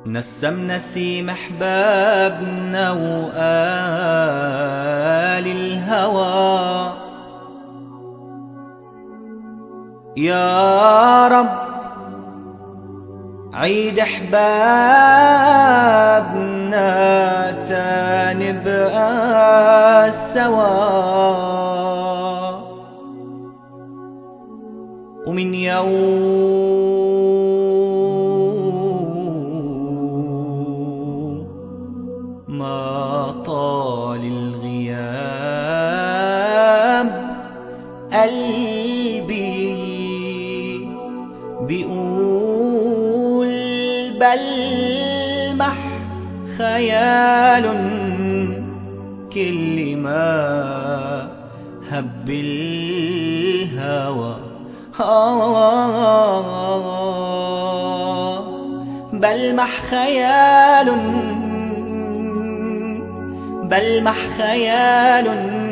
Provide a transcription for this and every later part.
نسم نسيم احبابنا وآل الهوى يا رب عيد احبابنا تاني بقى سوا ومن يوم ما طال الغياب قلبي بيقول بلمح خيال كل ما هب الهوى بلمح خيال بلمح خيال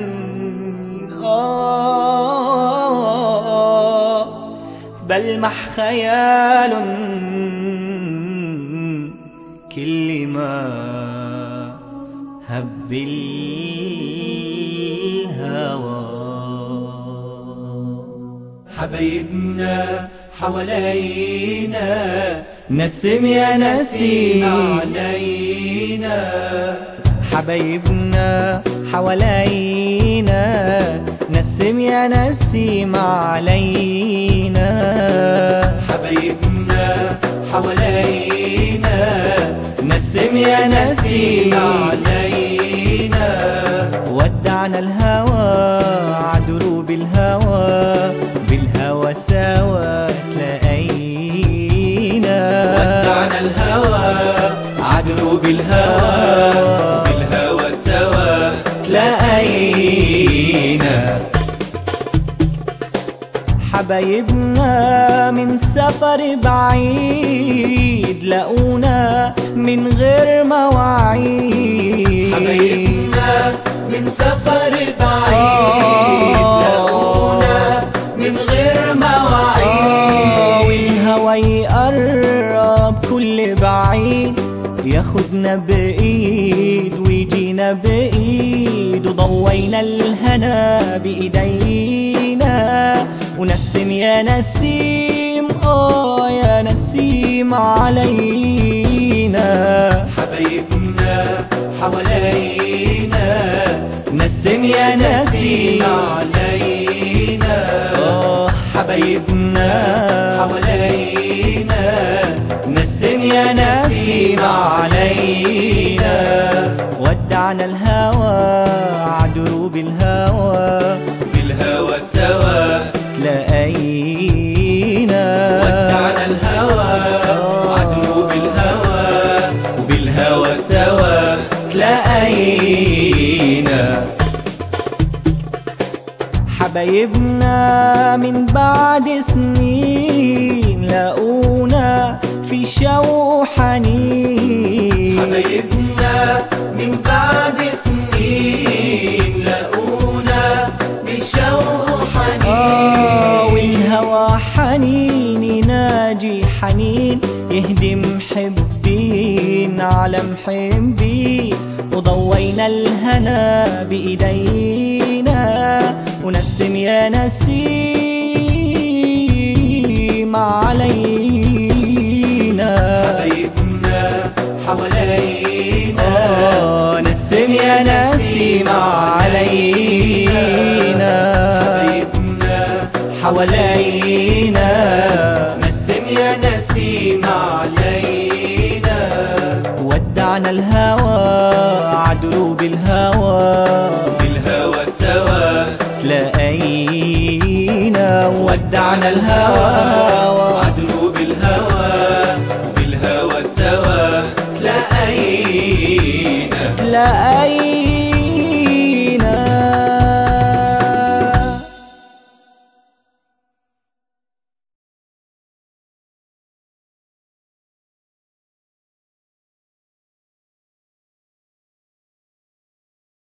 بلمح خيال كل ما هب الهوى حبايبنا حوالينا نسم يا نسيم علينا حبايبنا حوالينا نسم يا نسيم علينا حبايبنا حوالينا نسم يا نسيم علينا ودعنا الهوى عدروب الهوى بالهوى سوا تلاقينا ودعنا الهوى عدروب الهوى بالهوى سوا تلاقينا حبايبنا من سفر بعيد لقونا من غير مواعيد حبايبنا من سفر بعيد لقونا من غير مواعيد والهوى يقرب كل بعيد ياخدنا بإيد ويجينا بإيد وضوينا الهنا بإيدينا ونسم يا نسيم آه يا نسيم علينا حبايبنا حوالينا نسم يا نسيم علينا آه حبايبنا حوالينا نسم يا نسيم علينا ودعنا الهوى عدروب الهوى بالهوى سوا تلاقينا ودعنا الهوى عدروب الهوى بالهوى سوا تلاقينا حبايبنا من بعد سنين لقونا في شوق حنين حبايبنا من بعد سنين لقونا بشوق آه حنين والهوى حنين يناجي حنين يهدي محبين على محبين وضوينا الهنا بإيدينا ونسم يا نسيم علينا حبايبنا حوالينا آه نسم يا نسيم علينا حبايبنا حوالينا نسم يا نسيم علينا ودعنا الهوى عدروب الهوى بالهوى سوا تلاقينا ودعنا الهوى